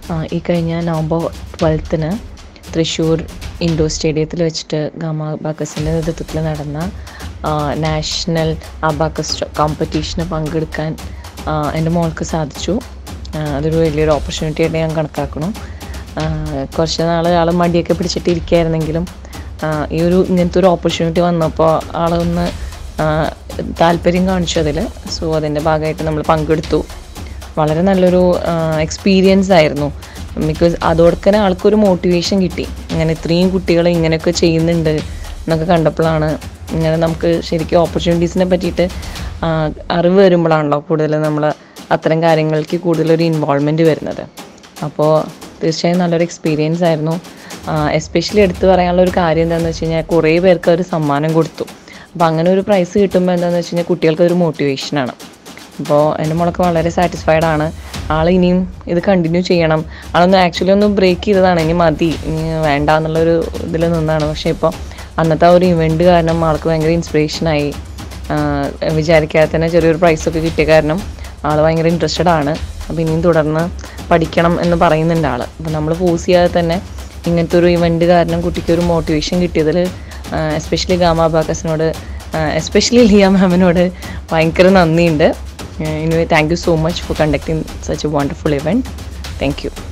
ഈ കഴിഞ്ഞ November ട്വൽത്തിന് Thrissur indoor സ്റ്റേഡിയത്തിൽ വെച്ചിട്ട് ഗാമ അബാക്കസിൻ്റെ നേതൃത്വത്തിൽ നടന്ന നാഷണൽ അബാക്കസ് കോമ്പറ്റീഷന് പങ്കെടുക്കാൻ ആ, എൻ്റെ മോൾക്ക് സാധിച്ചു ആ, അതൊരു വലിയൊരു ഓപ്പർച്യൂണിറ്റി ആയിട്ട് ഞാൻ കണക്കാക്കണം ആ, കുറച്ച് നാൾ ആൾ മടിയൊക്കെ പിടിച്ചിട്ട് ഇരിക്കുകയായിരുന്നെങ്കിലും ആ, ഈ ഒരു ഇങ്ങനത്തെ ഒരു ഓപ്പർച്യൂണിറ്റി വന്നപ്പോൾ ആളൊന്ന് ആ, താല്പര്യം കാണിച്ചു അതിൽ സോ അതിൻ്റെ ഭാഗമായിട്ട് നമ്മൾ പങ്കെടുത്തു വളരെ നല്ലൊരു എക്സ്പീരിയൻസ് ആയിരുന്നു ബിക്കോസ് അതോടെ തന്നെ ആൾക്കൊരു മോട്ടിവേഷൻ കിട്ടി ഇങ്ങനെ ഇത്രയും കുട്ടികൾ ഇങ്ങനെയൊക്കെ ചെയ്യുന്നുണ്ട് എന്നൊക്കെ കണ്ടപ്പോഴാണ് ഇങ്ങനെ നമുക്ക് ശരിക്കും ഓപ്പർച്യൂണിറ്റീസിനെ പറ്റിയിട്ട് ആ, അറിവ് വരുമ്പോഴാണല്ലോ കൂടുതൽ നമ്മൾ അത്തരം കാര്യങ്ങൾക്ക് കൂടുതലൊരു ഇൻവോൾവ്മെൻറ്റ് വരുന്നത് അപ്പോൾ തീർച്ചയായും നല്ലൊരു എക്സ്പീരിയൻസ് ആയിരുന്നു എസ്പെഷ്യലി എടുത്തു പറയാനുള്ള ഒരു കാര്യം എന്താണെന്ന് വെച്ച് കഴിഞ്ഞാൽ കുറേ പേർക്ക് ഒരു സമ്മാനം കൊടുത്തു അപ്പോൾ അങ്ങനെ ഒരു പ്രൈസ് കിട്ടുമ്പോൾ എന്താണെന്ന് വെച്ച് കഴിഞ്ഞാൽ കുട്ടികൾക്ക് ഒരു മോട്ടിവേഷനാണ് അപ്പോൾ എൻ്റെ മോളൊക്കെ വളരെ സാറ്റിസ്ഫൈഡ് ആണ് ആൾ ഇനിയും ഇത് കണ്ടിന്യൂ ചെയ്യണം ആളൊന്ന് ആക്ച്വലി ഒന്ന് ബ്രേക്ക് ചെയ്തതാണ് ഇനി മതി ഇനി വേണ്ട എന്നുള്ളൊരു ഇതിൽ നിന്നാണ് പക്ഷേ ഇപ്പോൾ അന്നത്തെ ആ ഒരു ഇവൻറ്റ് കാരണം ആൾക്ക് ഭയങ്കര ഇൻസ്പിറേഷനായി വിചാരിക്കാതെ തന്നെ ചെറിയൊരു പ്രൈസൊക്കെ കിട്ടിയ കാരണം ആൾ ഭയങ്കര ഇൻട്രസ്റ്റഡ് ആണ് അപ്പോൾ ഇനിയും തുടർന്ന് പഠിക്കണം എന്ന് പറയുന്നുണ്ട് ആൾ അപ്പോൾ നമ്മൾ ഫോഴ്സ് ചെയ്യാതെ തന്നെ ഇങ്ങനത്തെ ഒരു ഇവൻറ്റ് കാരണം കുട്ടിക്ക് ഒരു മോട്ടിവേഷൻ കിട്ടിയതിൽ എസ്പെഷ്യലി ഗാമ അബാക്കസിനോട് എസ്പെഷ്യലി ലിയ മാമിനോട് ഭയങ്കര നന്ദിയുണ്ട് anyway thank you so much for conducting such a wonderful event thank U